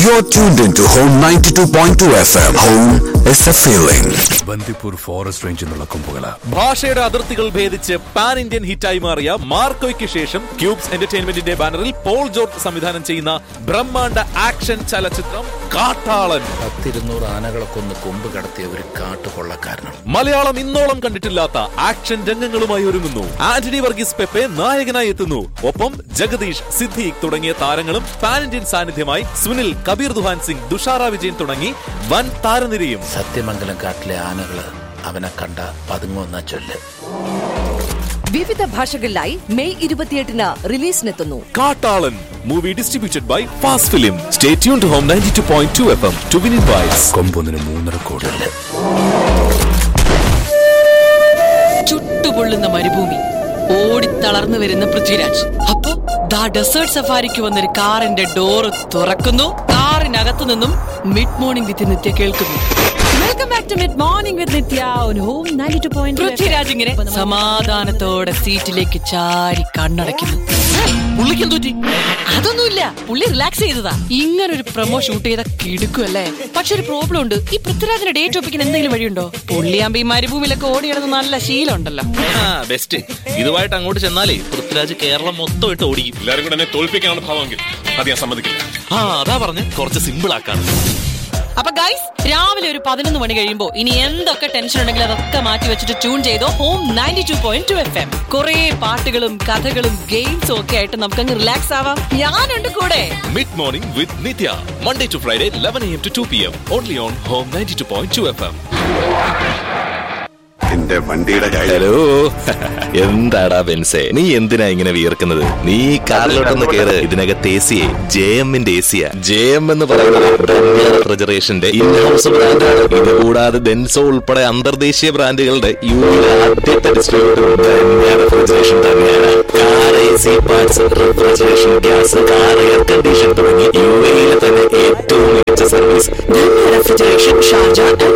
You're tuned into Home 92.2 FM. Home is a feeling. Bandipur forest റേഞ്ചിൽ നിന്നുള്ള കൊമ്പുകള ഭാഷയുടെ അതിർത്തികൾ ഭേദിച്ച് പാൻ ഇന്ത്യൻ ഹിറ്റായി മാറിയ മാർക്കോയ്ക്ക് ശേഷം ക്യൂബ്സ് എന്റർടൈൻമെന്റിന്റെ ബാനറിൽ പോൾ ജോർജ് സംവിധാനം ചെയ്യുന്ന ബ്രഹ്മാണ്ഡ ആക്ഷൻ ചലച്ചിത്രം കാട്ടാളൻ പത്തിരുന്നൂറ് ആനകളെ കൊന്ന് കൊമ്പ് കടത്തിയ ഒരു കാട്ടുകൊള്ളക്കാരനാണ് മലയാളം ഇന്നോളം കണ്ടിട്ടില്ലാത്ത ആക്ഷൻ രംഗങ്ങളുമായി ഒരുങ്ങുന്നു ആന്റണി വർഗീസ് പെപ്പെ നായകനായി എത്തുന്നു ഒപ്പം ജഗദീഷ് സിദ്ദീഖ് തുടങ്ങിയ താരങ്ങളും പാൻ ഇന്ത്യൻ സാന്നിധ്യമായി സുനിൽ കബീർ ദുഹാൻ സിംഗ് തുഷാര വിജയൻ തുടങ്ങി വൻ താരനിരയും സത്യമംഗലം കാട്ടിലെ ആനകള് അവനെ കണ്ട പതുങ്ങുന്ന ചൊല്ല് വിവിധ ഭാഷകളിലായി മെയ് ഇരുപത്തിയെട്ടിന് റിലീസിനെത്തുന്നു Kattalan movie distributed by fast film stay tune to home ninety two point two F M to win invites കൊമ്പൊന്നിന് മൂന്നര കോടി ചുട്ടുപൊള്ളുന്ന മരുഭൂമി ഓടിത്തളർന്നു വരുന്ന പൃഥ്വിരാജ് അപ്പോ ദാ ഡെസേർട്ട് സഫാരിക്ക് വന്നൊരു കാറിന്റെ ഡോറ് തുറക്കുന്നു കാറിനകത്തു നിന്നും മിഡ് മോർണിംഗ് വിത്ത് നിത്യ കേൾക്കുന്നു welcome back to mid morning with Nithya on home 92.2 Prithviraj ഇങ്ങനെ സമാധാനത്തോടെ സീറ്റിലേക്ക് ചാരി കണ്ണടയ്ക്കുന്നു പുള്ളിക്കും തൂറ്റി അതൊന്നുമില്ല പുള്ളി റിലാക്സ് ചെയ്തതാ ഇങ്ങനെ ഒരു പ്രൊമോ ഷൂട്ട് ചെയ്ത കിടുക്കുമല്ലേ പക്ഷെ ഒരു പ്രോബ്ലം ഉണ്ട് ഈ പൃഥ്വിരാജിന്റെ ഡേറ്റ് ഒപ്പിക്കാൻ എന്തെങ്കിലും വഴിയുണ്ടോ പുള്ളിയാകുമ്പോ ഈ മരുഭൂമിയിലൊക്കെ ഓടി കിടന്ന് നല്ല ശീലം ഉണ്ടല്ലോ ബെസ്റ്റ് ഇതുമായിട്ട് അങ്ങോട്ട് ചെന്നാലേ പൃഥ്വിരാജ് കേരളം മൊത്തം ഇട്ട് ഓടിക്കും എല്ലാവരും കൂടെ എന്നെ തോൽപ്പിക്കാനാണ് ഭാവമെങ്കിൽ അത് ഞാൻ സമ്മതിക്കില്ല ആ അതാ പറഞ്ഞ് കുറച്ച് സിമ്പിൾ ആക്കാണ് അപ്പൊ ഗൈസ് രാവിലെ ഒരു പതിനൊന്ന് മണി കഴിയുമ്പോ ഇനി എന്തൊക്കെ ടെൻഷൻ ഉണ്ടെങ്കിലും അതൊക്കെ മാറ്റി വെച്ചിട്ട് ട്യൂൺ ചെയ്തോ home ninety two point two F M കുറെ പാട്ടുകളും കഥകളും ഗെയിംസും ഒക്കെ ആയിട്ട് നമുക്കങ്ങ് റിലാക്സ് ആവാം ഞാനുണ്ട് കൂടെ mid morning with Nithya Monday to Friday eleven AM to two P M only on home ninety two point two F M എന്റെ വണ്ടിയുടെ കാര്യം ഹലോ എന്താടാ ബെൻസേ നീ എന്തിനാ ഇങ്ങനെ വിയർക്കുന്നത് നീ കാറിലോട്ടൊന്ന് കേറ് ഇതിനകത്ത് എ സിയെ ജെ എമ്മിന്റെ എ സിയാ ജെ എം എന്ന് പറയുന്നത് റെഫ്രിജറേഷന്റെ ഇൻഹൗസ് ബ്രാൻഡാണ് ഇത് കൂടാതെ ഡെൻസോ ഉൾപ്പെടെ അന്തർദേശീയ ബ്രാൻഡുകളുടെ യു ആദ്യത്തെ ഡിസ്ട്രിബ്യൂട്ടർ റെഫ്രിജറേഷൻ തന്നെയാണ് car A C parts refrigeration gas car air condition തുടങ്ങി